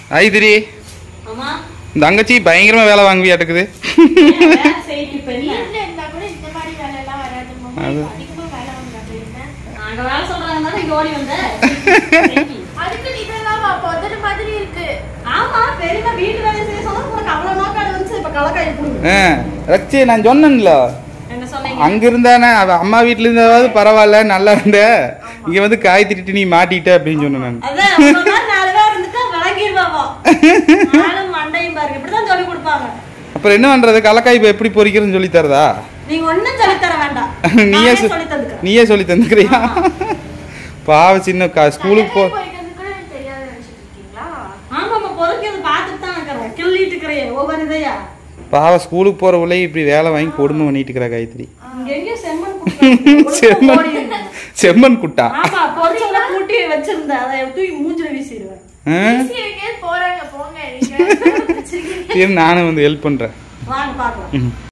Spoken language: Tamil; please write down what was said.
ஐதிரி ஆமா தங்கச்சி பயங்கரமா வேலை வாங்குவியாட்டுக்குது ஏன் வேலை செய்யணும் இப்ப என்ன வீட்ல இருந்தா கூட இந்த மாதிரி வேலை எல்லாம் வராது மாமா அது. இப்ப அதிகமா வேலை வாங்குறாங்க என்ன நாங்க வேலை சொல்றாங்க தானே இங்க ஓடி வந்த அதுக்கு இதெல்லாம் பொதறு மாதிரி இருக்கு ஆமா பெரியமா வீட்டு வேலை செய்ய சொன்னா உனக்கு அவ்வளவு நோக்காடு வந்துச்சு இப்ப கலக்காய் கொடுங்க ஆ ரக்ஷி நான் சொன்னேன்ல என்ன சொன்னீங்க அங்க இருந்தானே அவ அம்மா வீட்டுல இருந்தாவது பரவாயில்ல நல்லா இருந்த இங்க வந்து காய் திட்டு நீ மாட்டிட்ட அப்படின்னு சொன்னேன் நான் அதான் உங்க மாதிரி நாலு பேர் இருந்துட்டா விளங்கிடுவாவோ நானும் மண்டையும் பாருங்க இப்படிதான் சொல்லி கொடுப்பாங்க அப்புறம் என்ன பண்றது கலக்காய் இப்ப எப்படி பொரிக்கிறதுன்னு சொல்லி தரதா நீங்க ஒண்ணும் சொல்லி தர வேண்டாம் நீயே நானே சொ- சொல்லி தந்துக்கிறேன் நீயே சொல்லி தந்துக்கிறியா பாவ சின்ன கா- ஸ்கூலுக்கு போ கடலை பொரிக்கிறது கூட எனக்கு தெரியாது நினைச்சிட்டு இருக்கீங்களா ஆமாம்மா பொறுக்கிறது பார்த்துட்டு தான் இருக்கிறேன் கிள்ளிட்டு இருக்கிறேன் ஒவ்வொரு இதையா பாவ ஸ்கூலுக்கு போற உள்ளே இப்படி வேலை வாங்கி கொடுமை பண்ணிட்டு இருக்கிற காயத்ரி இங்க எங்கேயும் செம்மண் குடுத்தாங்க. செம்மண் ஓடி இருந்தேன். செம்மன் குட்டா ஆமா பொறிச்சவங்கள கூட்டி வச்சிருந்தேன் அதை தூக்கி மூஞ்சில வீசிடுவேன் ஆ? ஈஸி எங்கேயாவது போறாங்க போங்க நீங்க வச்சிருக்கீங்க இரு நானும் வந்து ஹெல்ப் பண்றேன் வாங்க பாக்கலாம் ம்.